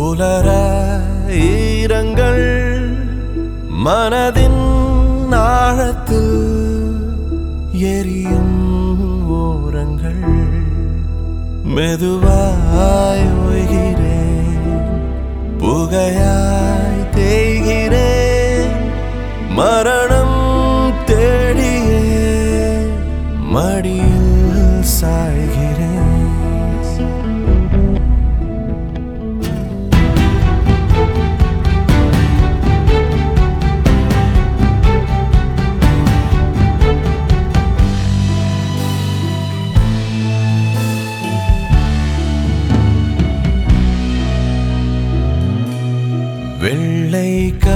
புலர ஈரங்கள் மனதின் ஆழத்தில் எரியும் ஓரங்கள் மெதுவாய் ஓய்கிறேன் புகையாய் தேய்கிறேன் மரணம் தேடியே மடியில் சாய்கிறேன் வெள்ளை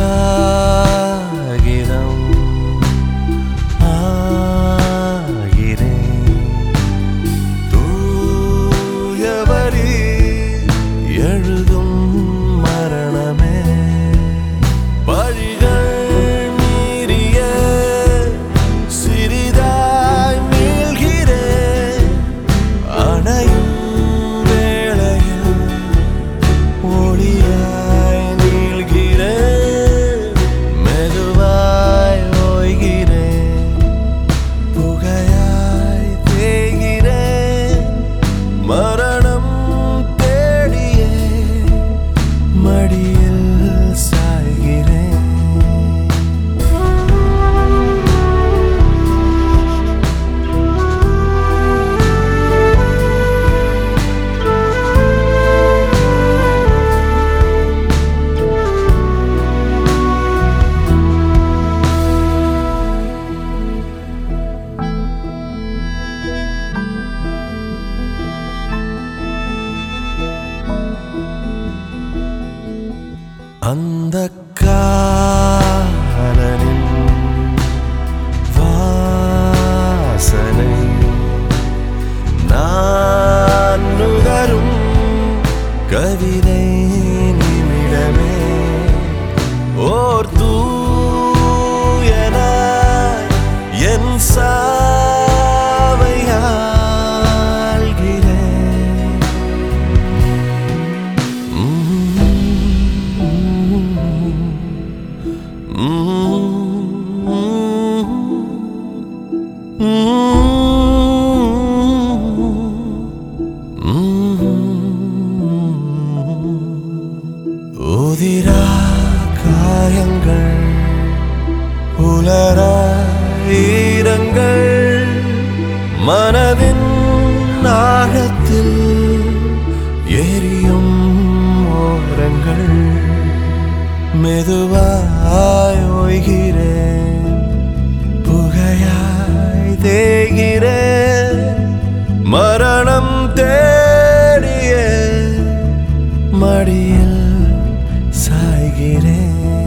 காகிதம் ஆகிறேன் தூயவரி எழுதும் மரணமே பழிகள் மீறிய சிறிதாய் மீள்கிறேன் அணையும் வேளையில் ஒளியாய் நீள்கிறேன் மெதுவாய் ஓய்கிறேன் புகையாய் தேய்கிறேன் மரணம் தேடியே மடியில் சாய்கிறேன் அந்த காலனின் வாசனை நான் நுகரும் கவிதை நிமிடமே ஓர் தூயனாய் என் சாவை ஆள்கிறேன் உதிரா காயங்கள் உலர ஈரங்கள் மனதின் ஆழத்தில் எரியும் ஓரங்கள் மெதுவாய் ஓய்கிறேன் புகையாய் தேய்கிறேன் மரணம் தேடிய மடியில் சாய்கிறேன்